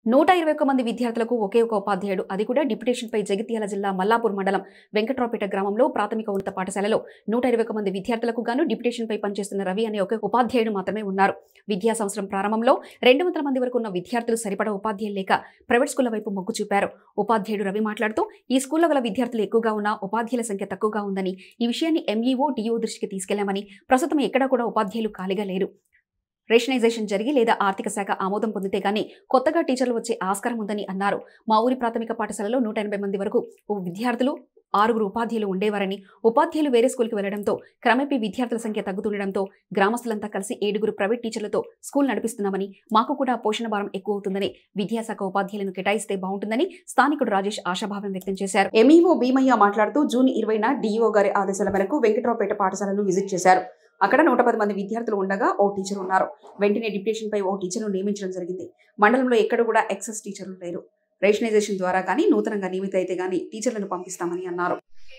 నూట ఇరవై ఒక్క మంది విద్యార్థులకు ఒకే ఒక ఉపాధ్యాయుడు అది కూడా డిప్యుటేషన్పై జగిత్యాల జిల్లా మల్లాపూర్ మండలం వెంకట్రావుపేట గ్రామంలో ప్రాథమిక ఉన్నత పాఠశాలలో నూట ఇరవై ఒక్క మంది విద్యార్థులకు గాను డిప్యుటేషన్పై పనిచేస్తున్న రవి అనే ఒక ఉపాధ్యాయుడు మాత్రమే ఉన్నారు విద్యా సంవత్సరం ప్రారంభంలో రెండు వందల మంది వరకు ఉన్న విద్యార్థులు సరిపడా ఉపాధ్యాయులు లేక ప్రైవేట్ స్కూళ్ల వైపు మొగ్గు చూపారు ఉపాధ్యాయుడు రవి మాట్లాడుతూ ఈ స్కూల్లో గల విద్యార్థులు ఎక్కువగా ఉన్న ఉపాధ్యాయుల సంఖ్య తక్కువగా ఉందని ఈ విషయాన్ని ఎంఈఓ డిఓ దృష్టికి తీసుకెళ్లామని ప్రస్తుతం ఎక్కడా కూడా ఉపాధ్యాయులు ఖాళీగా లేరు రేషనైజేషన్ జరిగి లేదా ఆర్థిక శాఖ ఆమోదం పొందితే గానీ కొత్తగా టీచర్లు వచ్చే ఆస్కారం ఉందని అన్నారు మా ఊరి ప్రాథమిక పాఠశాలలో నూట ఎనభై మంది వరకు ఓ విద్యార్థులు ఆరుగురు ఉపాధ్యాయులు ఉండేవారని ఉపాధ్యాయులు వేరే స్కూల్కి వెళ్లడంతో క్రమేపీ విద్యార్థుల సంఖ్య తగ్గుతుండడంతో గ్రామస్తులంతా కలిసి ఏడుగురు ప్రైవేట్ టీచర్లతో స్కూల్ నడిపిస్తున్నామని మాకు కూడా పోషణ భారం ఎక్కువ అవుతుందని విద్యాశాఖ ఉపాధ్యాయులను కేటాయిస్తే బాగుంటుందని స్థానికుడు రాజేష్ ఆశాభావం వ్యక్తం చేశారు ఎంఈఓ భీమయ్య మాట్లాడుతూ జూన్ ఇరవైన డీఈఓ గారి ఆదేశాల మేరకు వెంకట్రావుపేట పాఠశాలను విజిట్ చేశారు అక్కడ నూట పది మంది విద్యార్థులు ఉండగా ఓ టీచర్ ఉన్నారు వెంటనే డిప్యుటేషన్ పై ఓ టీచర్ను నియమించడం జరిగింది మండలంలో ఎక్కడ కూడా ఎక్సెస్ టీచర్లు లేరు రేషనైజేషన్ ద్వారా కానీ నూతనంగా నియమిత అయితే గానీ టీచర్లను పంపిస్తామని అన్నారు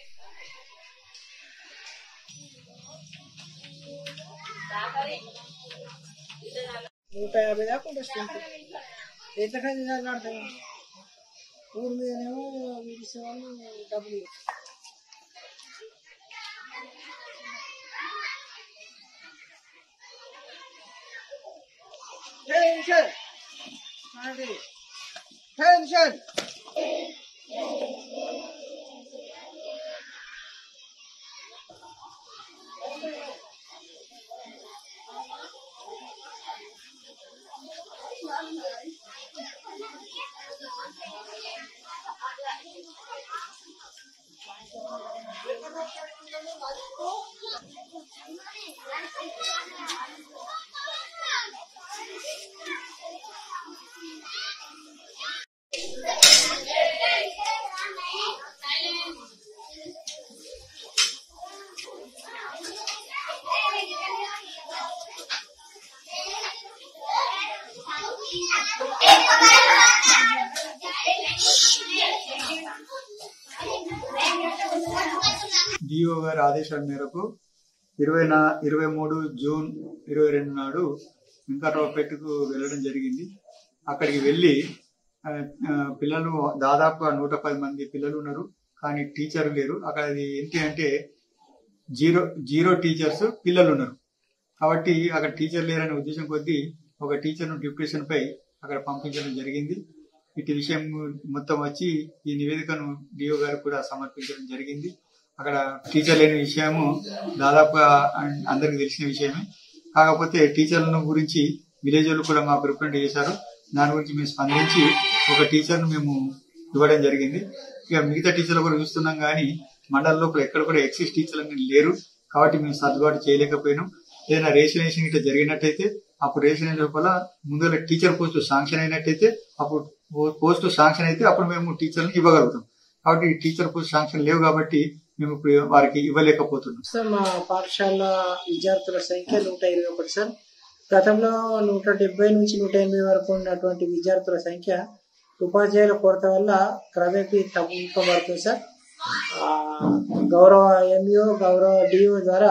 నూట యాభై దాకా ఉంటుంది స్ట్రెంత్ ఎంతకైనా చదివాడతాం ఊరి మీదనేమో విడిసేవాళ్ళు డబ్బులు టెన్షన్ అది టెన్షన్ డిఓ గారి ఆదేశాల మేరకు ఇరవై నా ఇరవై మూడు జూన్ ఇరవై రెండు నాడు వెంకట్రావుపేటకు వెళ్ళడం జరిగింది అక్కడికి వెళ్ళి ఆ, ఆ, పిల్లలు దాదాపు నూట పది మంది పిల్లలు ఉన్నారు కానీ టీచర్ లేరు అక్కడ అది ఏంటి అంటే జీరో జీరో టీచర్స్ పిల్లలు ఉన్నారు కాబట్టి అక్కడ టీచర్ లేరనే ఉద్దేశం కొద్దీ ఒక టీచర్ను డిప్యూటేషన్ పై అక్కడ పంపించడం జరిగింది ఇటు విషయం మొత్తం వచ్చి ఈ నివేదికను డిఓ గారు కూడా సమర్పించడం జరిగింది అక్కడ టీచర్ లేని విషయము దాదాపుగా అన్- అందరికీ తెలిసిన విషయమే కాకపోతే టీచర్లను గురించి విలేజ్ వాళ్ళు కూడా మాకు రిప్రజెంట్ చేశారు దాని గురించి మేము స్పందించి ఒక టీచర్ను మేము ఇవ్వడం జరిగింది ఇక మిగతా టీచర్లు కూడా చూస్తున్నాం కానీ మండల లోపల ఎక్కడ కూడా ఎక్సిస్ టీచర్లు అనేది లేరు కాబట్టి మేము సర్దుబాటు చేయలేకపోయినాం ఏదైనా రేషనేషన్ ఇట్లా జరిగినట్టయితే అప్పుడు రేషన్ లోపల ముందుగా టీచర్ పోస్ట్ శాంక్షన్ అయినట్టయితే అప్పుడు పోస్ట్ శాంక్షన్ అయితే అప్పుడు మేము టీచర్ని ఇవ్వగలుగుతాం కాబట్టి ఈ టీచర్ పోస్ట్ శాంక్షన్ లేవు కాబట్టి మేము ఇప్పుడు వారికి ఇవ్వలేకపోతున్నాం సార్ మా పాఠశాల విద్యార్థుల సంఖ్య నూట ఇరవై ఒకటి సార్ గతంలో నూట డెబ్బై నుంచి నూట ఎనభై వరకు ఉన్నటువంటి విద్యార్థుల సంఖ్య ఉపాధ్యాయుల కొరత వల్ల క్రమేపీ తగ్గింపబడుతుంది సార్ ఆ, గౌరవ ఎంఈఓ గౌరవ డిఓ ద్వారా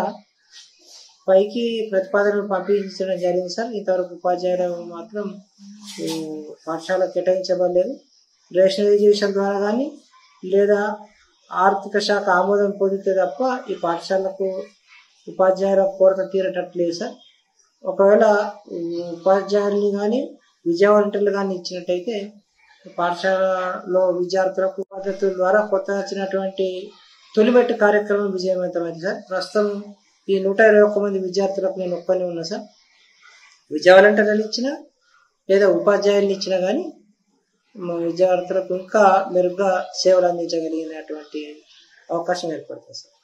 పైకి ప్రతిపాదనలు పంపించడం జరిగింది సార్ ఇంతవరకు ఉపాధ్యాయులు మాత్రం ఈ, పాఠశాల కేటాయించబడలేదు రేషనలైజేషన్ ద్వారా కానీ లేదా ఆర్థిక శాఖ ఆమోదం పొందితే తప్ప ఈ పాఠశాలకు ఉపాధ్యాయుల కొరత తీరటట్లేదు సార్ ఒకవేళ ఉపాధ్యాయుల్ని కానీ విద్యావంతులు కానీ ఇచ్చినట్టయితే పాఠశాలలో విద్యార్థులకు పద్ధతుల ద్వారా కొత్త వచ్చినటువంటి తొలిమెట్టు కార్యక్రమం విజయవంతమైంది సార్ ప్రస్తుతం ఈ నూట ఇరవై ఒక్క మంది విద్యార్థులకు నేను ఒక్కనే ఉన్నా సార్ విద్యా వాలంటీర్లు ఇచ్చిన లేదా ఉపాధ్యాయుల్ని ఇచ్చినా కానీ మా విద్యార్థులకు ఇంకా మెరుగ్గా సేవలు అందించగలిగినటువంటి అవకాశం ఏర్పడుతుంది సార్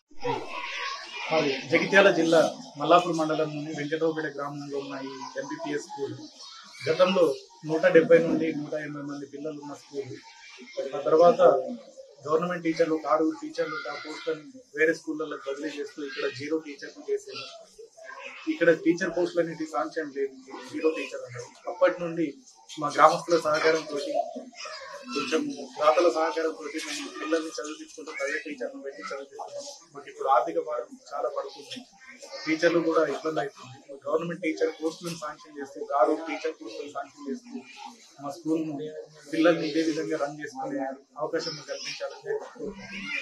మరి జగిత్యాల జిల్లా మల్లాపూర్ మండలంలోని వెంకటరావుపేట గ్రామంలో ఉన్న ఈ ఎంపీపీఎస్ స్కూల్ గతంలో నూట డెబ్బై నుండి నూట ఎనభై మంది పిల్లలు ఉన్న స్కూల్ ఆ తర్వాత గవర్నమెంట్ టీచర్లు ఒక ఆరుగురు టీచర్లు ఆ పోస్టులను వేరే స్కూళ్ళలో బదిలీ చేస్తూ ఇక్కడ జీరో టీచర్లు చేసేది ఇక్కడ టీచర్ పోస్టులు అనేవి సాంక్షన్ లేదు జీరో టీచర్ అన్నారు అప్పటి నుండి మా గ్రామస్తుల సహకారంతో కొంచెం దాతల సహకారంతో మేము పిల్లల్ని చదివించుకుంటూ ప్రైవేట్ టీచర్ను పెట్టి చదివిస్తున్నాం మాకు ఇప్పుడు ఆర్థిక భారం చాలా పడుతుంది టీచర్లు కూడా ఇబ్బంది అవుతుంది గవర్నమెంట్ టీచర్ పోస్టులను శాంక్షన్ చేస్తూ ఆరు టీచర్ పోస్టులు శాంక్షన్ చేస్తూ మా స్కూల్ను పిల్లల్ని ఇదే విధంగా రన్ చేసుకునే అవకాశం కల్పించాలని